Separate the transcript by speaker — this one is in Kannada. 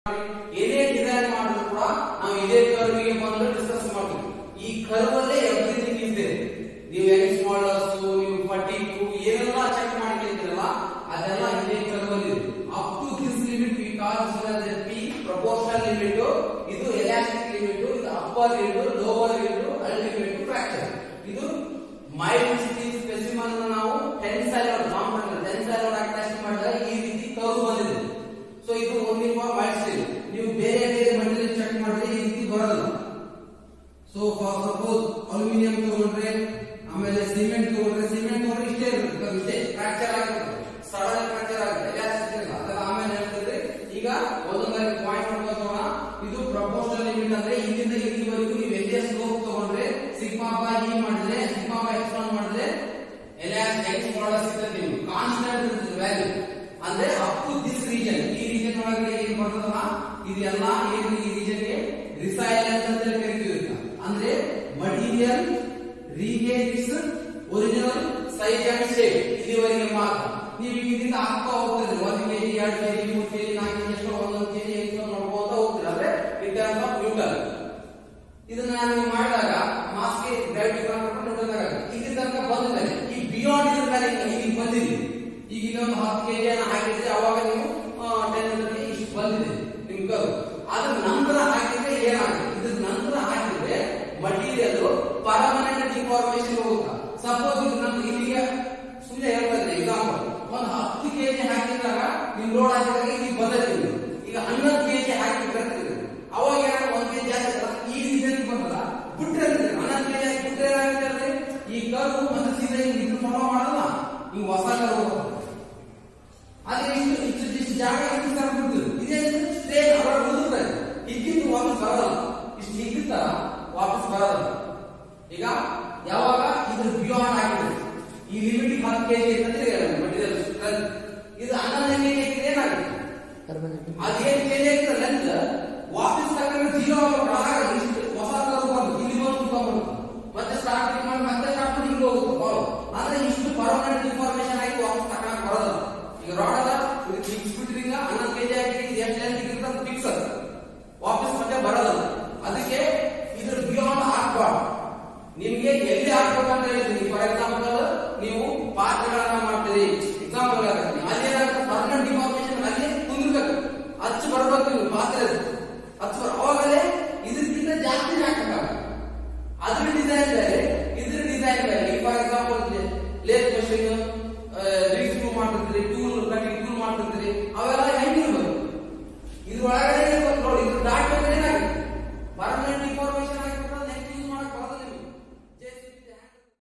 Speaker 1: ಏನೇ ಡಿಸೈನ್ ಮಾಡಿದ್ರು ಕೂಡ ನಾವು ಇದೇ ಕರ್ವ್ ಗೆ ಬಂದು ಡಿಸ್ಕಸ್ ಮಾಡ್ತೀವಿ ಈ ಕರ್ವ್ ಅಲ್ಲೇ ಎವ್ರಿಥಿಂಗ್ ಇದೆ ನೀವು ಯಂಗ್ ಮಾಡರ್ಸ್ ನೀವು ಫಟಿಕು ಏನೆಲ್ಲ ಚೆಕ್ ಮಾಡ್ತಿದ್ದೀರಲ್ಲ ಅದೆಲ್ಲ ಇದೇ ಕರ್ವ್ ಅಲ್ಲಿ ಇದೆ up to this limit we call P proportional limit ಇದು ಎಲಾಸ್ಟಿಕ್ ಲಿಮಿಟ್ ಇದು upper limit lower limit ultimate fracture ಇದು ಮೈಲ್ಡ್ ಸ್ಟೀಲ್ ಸ್ಪೆಸಿಮನ್ ನಾವು ಟೆನ್ಸೈಲ್ ಕಾಂಪೌಂಡ್ ಟೆನ್ಸೈಲ್ ಅಟ್ಯಾಚ್ ಮಾಡಿದಾಗ ಈ ರೀತಿ ಕರ್ವ್ ಬಂದಿದೆ ಸೊ ಇದು ಓನ್ಲಿ ಫಾರ್ ಮೈಲ್ಡ್ ಸ್ಟೀಲ್ ನೀವು ಬೇರೆ ಬೇರೆ ಮಟೀರಿಯಲ್ ಚೆಕ್ ಮಾಡಿದ್ರೆ ಈ ರೀತಿ ಬರಲ್ಲ ಸೊ ಫಾರ್ ಸಪೋಸ್ ಅಲ್ಯೂಮಿನಿಯಂ ತಗೊಂಡ್ರೆ ಆಮೇಲೆ ಸಿಮೆಂಟ್ ತಗೊಂಡ್ರೆ ಸಿಮೆಂಟ್ ತಗೊಂಡ್ರೆ ಇಷ್ಟೇ ಇರುತ್ತೆ ಇಷ್ಟೇ ಫ್ರಾಕ್ಚರ್ ಆಗಿರುತ್ತೆ ಸಡನ್ ಫ್ರಾಕ್ಚರ್ ಆಗುತ್ತೆ ಎಲಾಸ್ಟಿಕ್ ಇಲ್ಲ ಅದೆಲ್ಲ ಆಮೇಲೆ ಹೇಳ್ತಿದ್ರೆ ಈಗ ಒಂದೊಂದಾಗಿ ಪಾಯಿಂಟ್ ಮಾಡ್ಕೋಣ ಇದು ಪ್ರಪೋರ್ಷನಲ್ ಲಿಮಿಟ್ ಅಂದ್ರೆ ಇಲ್ಲಿಂದ ಇಲ್ಲಿವರೆಗೂ ನೀವು ಎಲ್ಲೇ ಸ್ಲೋಪ್ ತಗೊಂಡ್ರೆ ಸಿಗ್ಮಾ ಬೈ ಇ ಮಾಡಿದ್ರೆ ಸಿಗ್ಮಾ ಬೈ ಎಪ್ಸಿಲಾನ್ ಮಾಡಿದ್ರೆ ಎಲಾಸ್ ಎಕ್ಸ್ ಮಾಡಲ್ ಸಿಗ್ತದೆ ನಿಮ್ಗೆ ಕಾನ್ಸ್ಟೆಂಟ್ ಇರ್ತದೆ ವ್ಯಾಲ್ಯೂ ಅಂದ್ರೆ ಅಪ್ ಟು ದಿಸ್ ರೀಜನ್ ಈ ರೀಜನ್ ಒಳಗಡೆ ಏನ್ ಬರ್ತದಲ್ಲ ಇದೆಲ್ಲ ಏನು ಈ ರೀಜನ್ ಗೆ ರಿಸೈಲೆನ್ಸ್ ಅಂತ ಹೇಳಿ ಕರಿತೀವಿ ಇದನ್ನ. ಅಂದ್ರೆ material regain its original size and shape ಇಲ್ಲಿವರೆಗೆ ಮಾತ್ರ ನೀವು ಇದರಿಂದ ಆಗ್ತಾ ಹೋಗ್ತೀರಿ ಒಂದು ಕೆಜಿ ಎರಡು ಕೆಜಿ ಮೂರು ಕೆಜಿ ನಾಲ್ಕು ಕೆಜಿ ಎಷ್ಟು ಒಂದೊಂದು ಕೆಜಿ ಎಷ್ಟು ನೋಡ್ಕೊಂತ ಹೋಗ್ತೀರಿ ಅಂದ್ರೆ ಇನ್ ಟರ್ಮ್ಸ್ ಆಫ್ ನ್ಯೂಟನ್ ಇದನ್ನ ನೀವು ಮಾಡಿದಾಗ ಮಾಸ್ಗೆ ಗ್ರಾವಿಟಿ ನ್ಯೂಟನ್ ಇಲ್ಲಿ ತನಕ ಬಂದ ಮೇಲೆ ಈ ಬಿಯಾಂಡ್ ಇದ್ರ ಮೇಲೆ ಈಗ ಬಂದಿದೆ ಈಗ ಇನ್ನೊಂದು ಹತ್ತು ಕೆಜಿ ಹಾಕಿದ್ರೆ ಅವಾಗ ನೀವು ಟೆನ್ ಇಷ್ಟು ಬಂದಿದೆ ನಿಮ್ ಕರು ಅದ್ರ ನಂತರ ಹಾಕಿದ್ರೆ ಏನಾಗುತ್ತೆ ಇದ್ರ ನಂತರ ಹಾಕಿದ್ರೆ ಮಟೀರಿಯಲ್ ಪರ್ಮನೆಂಟ್ ಡಿಫಾರ್ಮೇಶನ್ ಹೋಗುತ್ತಾ ಸಪೋಸ್ ಇದು ನಮ್ದು ಇಲ್ಲಿಗೆ ಸುಮ್ಮನೆ ಹೇಳ್ತಾರೆ ಎಕ್ಸಾಂಪಲ್ ಒಂದು ಹತ್ತು ಕೆಜಿ ಹಾಕಿದಾಗ ನಿಮ್ ಲೋಡ್ ಹಾಕಿದಾಗ ಇಲ್ಲಿ ಬಂದಿದೆ ಈಗ ಹನ್ನೊಂದು ಕೆಜಿ ಹಾಕಿ ಬರ್ತಿದೆ ಅವಾಗ ಏನಾದ್ರು ಒಂದ್ ಕೆಜಿ ಹಾಕಿದ್ರೆ ಈ ರೀಸನ್ ಬಂದಲ್ಲ ಬಿಟ್ರೆ ಹನ್ನೊಂದು ಕೆಜಿ ಹಾಕಿ ಬಿಟ್ರೆ ಏನಾಗುತ್ತೆ ಈ ಕರು ಮತ್ತೆ ಸೀದಾ ಹಿಂಗ್ ಇದು ಫಾಲೋ ಮಾಡಲ್ಲ ಹಿಂಗ್ ಹೊಸ ಕರು ಹೋಗುತ್ತೆ ಆದ್ರೆ ಇಷ್ಟು ಇಷ್ಟು ಇಷ್ಟು ಜಾಗ ಇಷ್ಟು ಸರ್ ಬಿಡ್ತೀವಿ ಇದೇ ಸ್ಟ್ರೇನ್ ಅವರ ಉದುರ್ತಾರೆ ಇಕ್ಕಿದ್ದು ವಾಪಸ್ ಬರಲ್ಲ ಇಷ್ಟು ಇಕ್ಕಿತ್ತ ವಾಪಸ್ ಬರಲ್ಲ ಈಗ ಯಾವಾಗ ಇದ್ರ ಬಿಯಾಂಡ್ ಆಗಿದೆ ಈ ಲಿಮಿಟ್ ಹತ್ತು ಕೆಜಿ ಅಂತಂದ್ರೆ ಮಟೀರಿಯಲ್ ಸ್ಟ್ರೆಂತ್ ಇದು ಹನ್ನೊಂದು ಕೆಜಿ ಹಾಕಿದ್ರೆ ಏನಾಗುತ್ತೆ ಅದೇನ್ ಕೆಜಿ ಹಾಕಿದ್ರೆ ಲೆಂತ್ ವಾಪಸ್ ತಗೊಂಡು ಜೀರೋ ಆಗ ಇಷ್ಟು ಹೊಸ ಕರು ಬಂದು ಇಲ್ಲಿ ಬಂದು ಕುತ್ಕೊಂಡ್ಬಿಡುತ್ತೆ ಮತ್ತೆ ಸ್ಟಾರ್ಟಿಂಗ್ ಮಾಡಿ ಮತ್ತೆ ಸ್ಟಾರ್ಟ್ ಮಾಡಿ ಹಿಂಗೆ ಹೋಗುತ್ತೆ ಫಾಲೋ ಅಂದ್ರೆ ಇಷ್ಟು ಪರ್ಮನೆಂಟ್ ಇನ್ಫಾರ್ಮೇಶನ್ ಆಗಿ ವಾಪಸ್ ತಗೊಳಕ್ ಬರೋಲ್ಲ ಈಗ ರಾಡ್ ಅಲ್ಲ ಇದು ಫಿಕ್ಸ್ ಬಿಟ್ರಿಂದ ಹನ್ನೊಂದು ಕೆಜಿ ಹಾಕಿ ಇದು ಎಷ್ಟು ಲೆಂತ್ ಇರುತ್ತೆ ಫಿಕ್ಸ್ ಅದು ವಾಪಸ್ ಮತ್ತೆ ಬರೋಲ್ಲ ಅದಕ್ಕೆ ಇದ್ರ ಬಿಯಾಂಡ್ ಹಾಕ್ಬಾರ್ದು ನಿಮ್ಗೆ ಎಲ್ಲಿ ಹಾಕ್ಬೇಕು ಅಂತ ಹೇಳ್ತೀನಿ ಫಾರ್ ಎಕ್ಸಾಂಪಲ್ ನೀವು ಪಾತ್ರಗಳನ್ನ ಮಾಡ್ತೀರಿ ಎಕ್ಸಾಂಪಲ್ ಅಲ್ಲಿ ಪರ್ಮನೆಂಟ್ ಡಿಫಾರ್ಮೇಶನ್ ಅಲ್ಲಿ ಕುಂದಿರ್ಬೇಕು ಹಚ್ಚು ಬರ್ಬೇಕು ನೀವು ಪಾತ್ರೆ ಹಚ್ಚು ಬರ್ ಅವಾಗಲೇ ಇದಕ್ಕಿಂತ ಜಾಸ್ತಿ ಹಾಕಬೇಕು ಅದ್ರ ಡಿಸೈನ್ ಬೇರೆ ಇದ್ರ ಡಿಸೈನ್ ಬೇರೆ for example lathe machine lead screw ಮಾಡ್ತಿರ್ತೀರಿ ಟೂಲ್ ಕಟಿಂಗ್ ಟೂಲ್ ಮಾಡ್ತಿರ್ತೀರಿ ಅವೆಲ್ಲ ಹೆಂಗಿರ್ಬೇಕು ಇದ್ರೊಳಗಡೆ